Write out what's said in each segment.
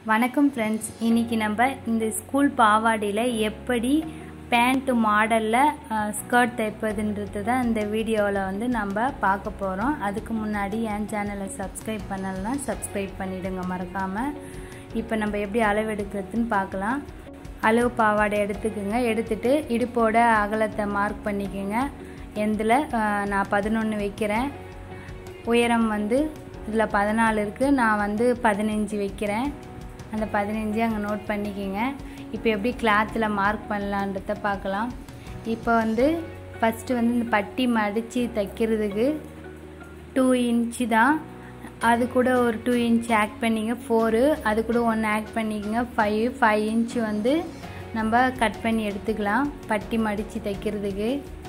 வணக்கம் ஃப்ரெண்ட்ஸ் இன்னைக்கு நம்ம இந்த ஸ்கூல் பாவாடையில் எப்படி பேண்ட் மாடலில் ஸ்கர்ட் தைப்பதுன்றது தான் இந்த வீடியோவில் வந்து நம்ம பார்க்க போகிறோம் அதுக்கு முன்னாடி என் சேனலை சப்ஸ்கிரைப் பண்ணலைன்னா சப்ஸ்கிரைப் பண்ணிவிடுங்க மறக்காமல் இப்போ நம்ம எப்படி அளவு எடுக்கிறதுன்னு பார்க்கலாம் அளவு பாவாடை எடுத்துக்கோங்க எடுத்துட்டு இடுப்போட அகலத்தை மார்க் பண்ணிக்கோங்க எந்தில் நான் பதினொன்று வைக்கிறேன் உயரம் வந்து இதில் பதினாலு இருக்குது நான் வந்து பதினஞ்சு வைக்கிறேன் அந்த பதினஞ்சு அங்கே நோட் பண்ணிக்கோங்க இப்போ எப்படி கிளாத்தில் மார்க் பண்ணலான்றத பார்க்கலாம் இப்போ வந்து ஃபஸ்ட்டு வந்து இந்த பட்டி மடித்து தைக்கிறதுக்கு டூ இன்ச்சு தான் அது கூட ஒரு டூ இன்ச் ஆட் பண்ணிங்க ஃபோரு அது கூட ஒன்று ஆட் பண்ணிக்கோங்க ஃபைவ் ஃபைவ் இன்ச்சு வந்து நம்ம கட் பண்ணி எடுத்துக்கலாம் பட்டி மடித்து தைக்கிறதுக்கு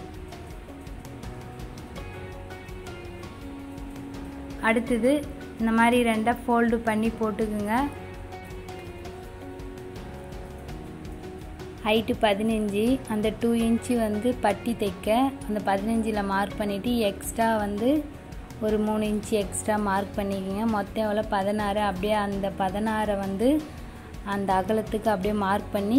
அடுத்தது இந்த மாதிரி ரெண்டாக ஃபோல்டு பண்ணி போட்டுக்குங்க ஹைட்டு பதினஞ்சு அந்த டூ இன்ச்சு வந்து பட்டி தைக்க அந்த பதினஞ்சில் மார்க் பண்ணிவிட்டு எக்ஸ்ட்ரா வந்து ஒரு மூணு இன்ச்சு எக்ஸ்ட்ரா மார்க் பண்ணிக்கோங்க மொத்தம் எவ்வளோ பதினாறு அப்படியே அந்த பதினாறை வந்து அந்த அகலத்துக்கு அப்படியே மார்க் பண்ணி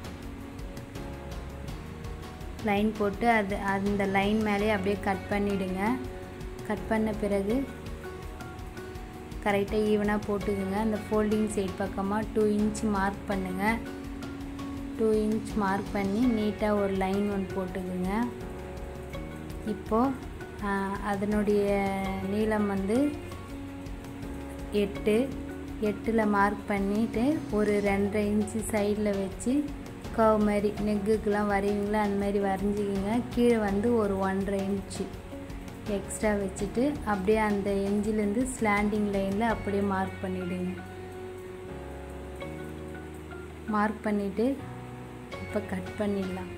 லைன் போட்டு அது அந்த லைன் மேலே அப்படியே கட் பண்ணிவிடுங்க கட் பண்ண பிறகு கரெக்டாக ஈவனாக போட்டுக்குங்க அந்த ஃபோல்டிங் சைட் பக்கமாக டூ இன்ச் மார்க் பண்ணுங்கள் டூ இன்ச் மார்க் பண்ணி நீட்டாக ஒரு லைன் ஒன்று போட்டுக்குங்க இப்போது அதனுடைய நீளம் வந்து எட்டு எட்டில் மார்க் பண்ணிவிட்டு ஒரு ரெண்டரை இன்ச்சு சைடில் வச்சு கவ் மாதிரி நெக்குக்கெலாம் வரைவீங்களா அந்த மாதிரி வரைஞ்சிக்கிங்க கீழே வந்து ஒரு ஒன்றரை இன்ச்சு எக்ஸ்ட்ரா வச்சுட்டு அப்படியே அந்த எஞ்சிலேருந்து ஸ்லாண்டிங் லைனில் அப்படியே மார்க் பண்ணிவிடுங்க மார்க் பண்ணிவிட்டு இப்போ கட் பண்ணிடலாம்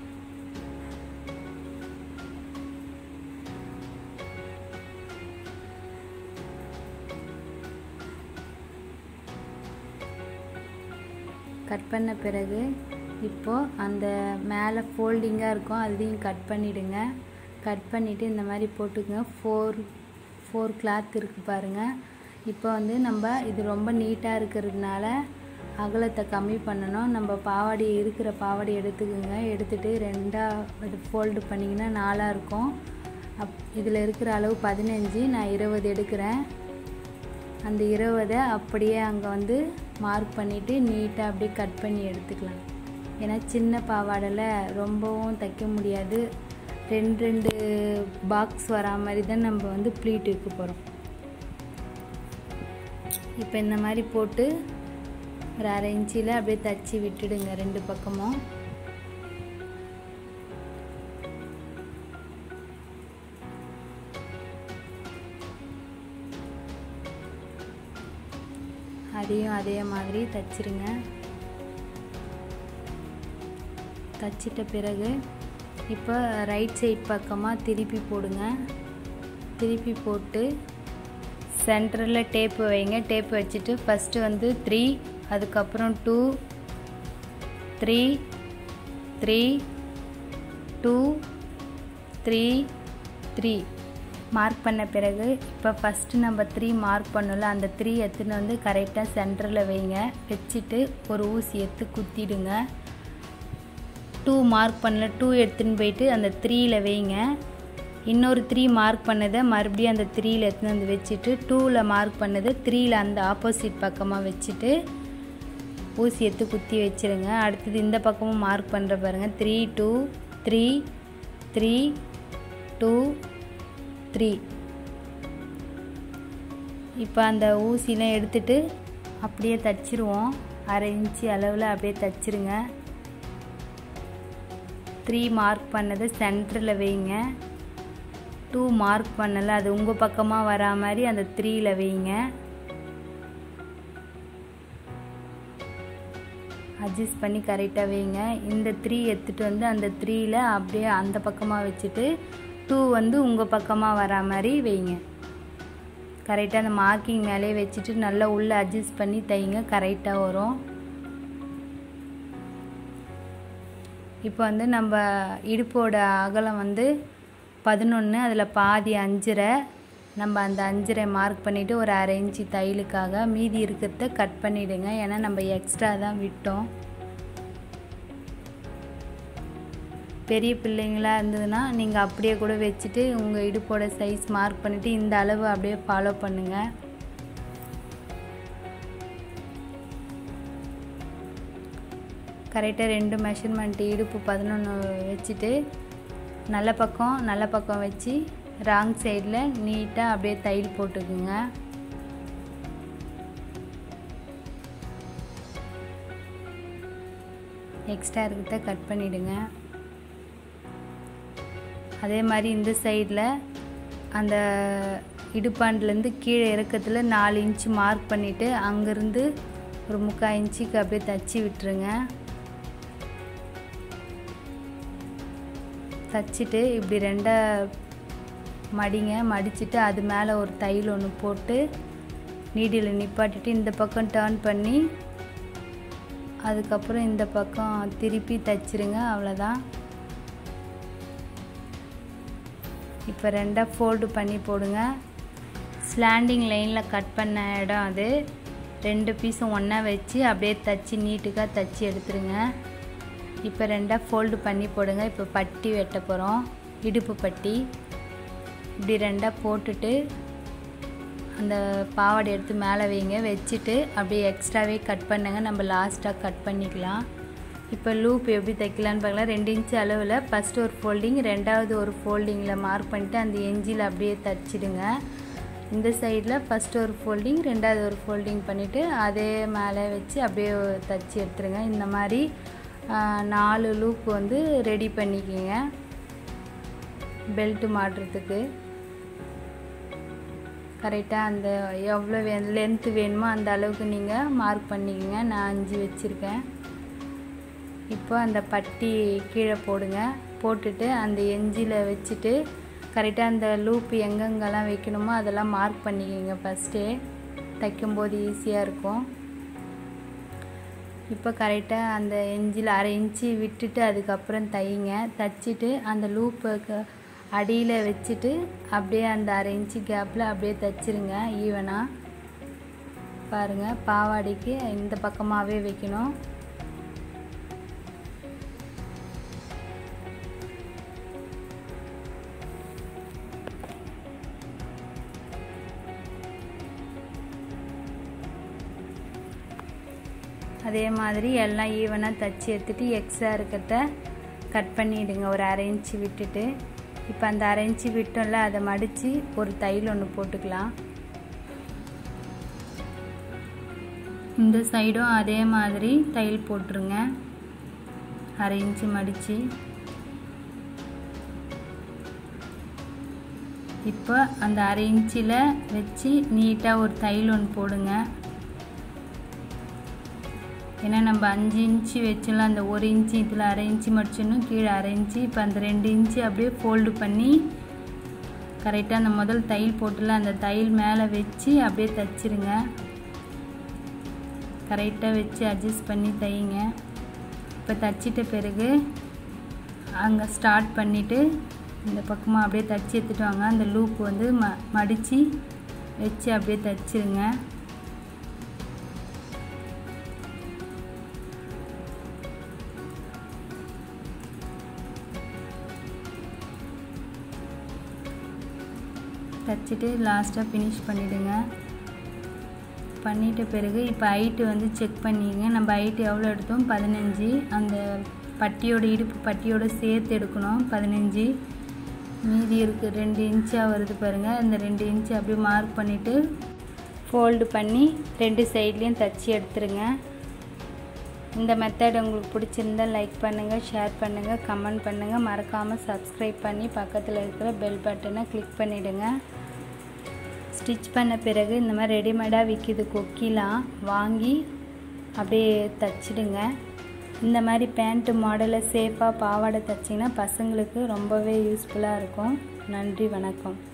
கட் பண்ண பிறகு இப்போது அந்த மேலே ஃபோல்டிங்காக இருக்கும் அதையும் கட் பண்ணிவிடுங்க கட் பண்ணிவிட்டு இந்த மாதிரி போட்டுக்கோங்க ஃபோர் ஃபோர் கிளாத் இருக்குது பாருங்கள் இப்போ வந்து நம்ம இது ரொம்ப நீட்டாக இருக்கிறதுனால அகலத்தை கம்மி பண்ணணும் நம்ம பாவாடி இருக்கிற பாவாடி எடுத்துக்கோங்க எடுத்துகிட்டு ரெண்டாக இது ஃபோல்டு பண்ணிங்கன்னா நாலாக இருக்கும் அப் இதில் இருக்கிற அளவு பதினஞ்சு நான் இருபது எடுக்கிறேன் அந்த இருபதை அப்படியே அங்கே வந்து மார்க் பண்ணிவிட்டு நீட்டாக அப்படியே கட் பண்ணி எடுத்துக்கலாம் ஏன்னா சின்ன பாவாடையில் ரொம்பவும் தைக்க முடியாது ரெண்டு ரெண்டு பாக்ஸ் வரா மாதிரி தான் நம்ம வந்து ப்ளீட் வைக்க போகிறோம் இப்போ இந்த மாதிரி போட்டு ஒரு அரை இன்ச்சில் அப்படியே தச்சு விட்டுடுங்க ரெண்டு பக்கமும் அதையும் அதே மாதிரி தச்சிருங்க தச்சிட்ட பிறகு இப்போ ரைட் சைட் பக்கமாக திருப்பி போடுங்க திருப்பி போட்டு சென்டரில் டேப்பு வைங்க டேப்பு வச்சுட்டு ஃபஸ்ட்டு வந்து த்ரீ அதுக்கப்புறம் two three three two three three mark பண்ண பிறகு இப்போ ஃபஸ்ட்டு நம்ம த்ரீ மார்க் பண்ணல அந்த த்ரீ எடுத்துன்னு வந்து கரெக்டாக சென்டரில் வைங்க வச்சுட்டு ஒரு ஊசி எடுத்து குத்திடுங்க டூ மார்க் பண்ணல டூ எடுத்துன்னு போயிட்டு அந்த த்ரீயில் வைங்க இன்னொரு த்ரீ மார்க் பண்ணதை மறுபடியும் அந்த த்ரீயில் எடுத்துன்னு வந்து வச்சுட்டு டூவில் மார்க் பண்ணது த்ரீயில் அந்த ஆப்போசிட் பக்கமாக வச்சுட்டு ஊசி எடுத்து குத்தி வச்சுருங்க அடுத்தது இந்த பக்கமும் மார்க் பண்ணுற பாருங்கள் three two three three two three இப்போ அந்த ஊசிலாம் எடுத்துட்டு அப்படியே தச்சிருவோம் அரை இன்ச்சு அளவில் அப்படியே தச்சிருங்க த்ரீ மார்க் பண்ணதை சென்டரில் வைங்க டூ மார்க் பண்ணலை அது உங்கள் பக்கமாக வரா மாதிரி அந்த த்ரீயில் வைங்க அட்ஜஸ்ட் பண்ணி கரெக்டாக வைங்க இந்த த்ரீ எடுத்துகிட்டு வந்து அந்த த்ரீயில் அப்படியே அந்த பக்கமாக வச்சுட்டு டூ வந்து உங்கள் பக்கமாக வரா மாதிரி வைங்க கரெக்டாக அந்த மார்க்கிங் மேலே வச்சுட்டு நல்லா உள்ளே அட்ஜஸ்ட் பண்ணி தைங்க கரெக்டாக வரும் இப்போ வந்து நம்ம இடுப்போட அகலம் வந்து பதினொன்று அதில் பாதி அஞ்சரை நம்ம அந்த அஞ்சரை மார்க் பண்ணிவிட்டு ஒரு அரை இன்ச்சு தையலுக்காக மீதி இருக்கிறத கட் பண்ணிவிடுங்க ஏன்னா நம்ம எக்ஸ்ட்ரா தான் விட்டோம் பெரிய பிள்ளைங்களாக இருந்ததுன்னா நீங்கள் அப்படியே கூட வச்சுட்டு உங்கள் இடுப்போட சைஸ் மார்க் பண்ணிவிட்டு இந்த அளவு அப்படியே ஃபாலோ பண்ணுங்கள் கரெக்டாக ரெண்டு மெஷர்மெண்ட்டு இடுப்பு பதினொன்று வச்சுட்டு நல்ல பக்கம் நல்ல பக்கம் வச்சு ராங் சைடில் நீட்டாக அப்படியே தையல் போட்டுக்குங்க எக்ஸ்ட்ரா இருக்கிறத கட் பண்ணிவிடுங்க அதே மாதிரி இந்த சைடில் அந்த இடுப்பாண்டுலேருந்து கீழே இறக்கத்தில் நாலு இன்ச்சு மார்க் பண்ணிவிட்டு அங்கேருந்து ஒரு முக்கால் இன்ச்சுக்கு அப்படியே தச்சு விட்டுருங்க தச்சுட்டு இப்படி ரெண்டாக மடிங்க மடிச்சுட்டு அது மேலே ஒரு தையல் ஒன்று போட்டு நீடியில் நிப்பாட்டிட்டு இந்த பக்கம் டேர்ன் பண்ணி அதுக்கப்புறம் இந்த பக்கம் திருப்பி தச்சிருங்க அவ்வளோதான் இப்போ ரெண்டாக ஃபோல்டு பண்ணி போடுங்க ஸ்லாண்டிங் லைனில் கட் பண்ண இடம் அது ரெண்டு பீஸும் ஒன்றா வச்சு அப்படியே தச்சு நீட்டுக்காக தச்சு எடுத்துருங்க இப்போ ரெண்டாக ஃபோல்டு பண்ணி போடுங்க இப்போ பட்டி வெட்ட போகிறோம் இடுப்பு பட்டி இப்படி ரெண்டாக போட்டுட்டு அந்த பாவாடை எடுத்து மேலே வைங்க வச்சுட்டு அப்படியே எக்ஸ்ட்ராவே கட் பண்ணுங்க நம்ம லாஸ்ட்டாக கட் பண்ணிக்கலாம் இப்போ லூப் எப்படி தைக்கலான்னு பார்க்கலாம் ரெண்டு இன்ச்சு அளவில் ஃபஸ்ட்டு ஒரு ஃபோல்டிங் ரெண்டாவது ஒரு ஃபோல்டிங்கில் மார்க் பண்ணிட்டு அந்த எஞ்சில் அப்படியே தச்சிடுங்க இந்த சைடில் ஃபஸ்ட்டு ஒரு ஃபோல்டிங் ரெண்டாவது ஒரு ஃபோல்டிங் பண்ணிவிட்டு அதே மேலே வச்சு அப்படியே தச்சு எடுத்துருங்க இந்த மாதிரி நாலு லூப் வந்து ரெடி பண்ணிக்கிங்க பெல்ட்டு மாட்டுறதுக்கு கரெக்டாக அந்த எவ்வளோ வே லென்த்து வேணுமோ அந்த அளவுக்கு நீங்கள் மார்க் பண்ணிக்கோங்க நான் அஞ்சு வச்சுருக்கேன் இப்போ அந்த பட்டி கீழே போடுங்க போட்டுட்டு அந்த எஞ்சில் வச்சுட்டு கரெக்டாக அந்த லூப் எங்கெங்கெல்லாம் வைக்கணுமோ அதெல்லாம் மார்க் பண்ணிக்கோங்க ஃபஸ்ட்டே தைக்கும்போது ஈஸியாக இருக்கும் இப்போ கரெக்டாக அந்த எஞ்சில் அரை இன்ச்சு விட்டுட்டு அதுக்கப்புறம் தையுங்க தைச்சிட்டு அந்த லூப்புக்கு அடியில் வச்சுட்டு அப்படியே அந்த அரை இன்ச்சு கேப்பில் அப்படியே தைச்சிருங்க ஈவனாக பாருங்கள் பாவாடைக்கு இந்த பக்கமாகவே வைக்கணும் அதே மாதிரி எல்லாம் ஈவனாக தச்சு எடுத்துகிட்டு எக்ஸ்ட்ரா இருக்கிறத கட் பண்ணிவிடுங்க ஒரு அரை இன்ச்சு விட்டுட்டு இப்போ அந்த அரை இன்ச்சு விட்டோம்ல அதை மடித்து ஒரு தையல் ஒன்று போட்டுக்கலாம் இந்த சைடும் அதே மாதிரி தையல் போட்டுருங்க அரை இன்ச்சு மடித்து இப்போ அந்த அரை இன்ச்சில் வச்சு நீட்டாக ஒரு தையல் ஒன்று போடுங்க ஏன்னா நம்ம அஞ்சு இன்ச்சு வச்சலாம் அந்த ஒரு இன்ச்சு இதில் அரை இன்ச்சு மடிச்சிடணும் கீழே அரை இன்ச்சு இப்போ அந்த ரெண்டு இன்ச்சு அப்படியே ஃபோல்டு பண்ணி கரெக்டாக அந்த முதல் தையல் போட்டுல அந்த தையல் மேலே வச்சு அப்படியே தைச்சிருங்க கரெக்டாக வச்சு அட்ஜஸ்ட் பண்ணி தையுங்க இப்போ தைச்சிட்ட பிறகு அங்கே ஸ்டார்ட் பண்ணிவிட்டு இந்த பக்கமாக அப்படியே தைச்சி எடுத்துட்டு வாங்க அந்த லூப் வந்து ம மடித்து வச்சு அப்படியே தைச்சிருங்க தைச்சிட்டு லாஸ்ட்டாக ஃபினிஷ் பண்ணிவிடுங்க பண்ணிட்ட பிறகு இப்போ ஹைட்டு வந்து செக் பண்ணிங்க நம்ம ஹைட்டு எவ்வளோ எடுத்தோம் பதினஞ்சு அந்த பட்டியோட இடுப்பு பட்டியோட சேர்த்து எடுக்கணும் பதினஞ்சு மீதி இருக்குது ரெண்டு இன்ச்சாக வருது பாருங்கள் அந்த ரெண்டு இன்ச்சு அப்படியே மார்க் பண்ணிவிட்டு ஃபோல்டு பண்ணி ரெண்டு சைட்லேயும் தச்சு எடுத்துருங்க இந்த மெத்தட் உங்களுக்கு பிடிச்சிருந்தா லைக் பண்ணுங்கள் ஷேர் பண்ணுங்கள் கமெண்ட் பண்ணுங்கள் மறக்காமல் சப்ஸ்கிரைப் பண்ணி பக்கத்தில் இருக்கிற பெல் பட்டனை கிளிக் பண்ணிவிடுங்க ஸ்டிச் பண்ண பிறகு இந்த மாதிரி ரெடிமேடாக விற்கிது கொக்கிலாம் வாங்கி அப்படியே தச்சிடுங்க இந்த மாதிரி பேண்ட்டு மாடலை சேஃபாக பாவாடை தைச்சிங்கன்னா பசங்களுக்கு ரொம்பவே யூஸ்ஃபுல்லாக இருக்கும் நன்றி வணக்கம்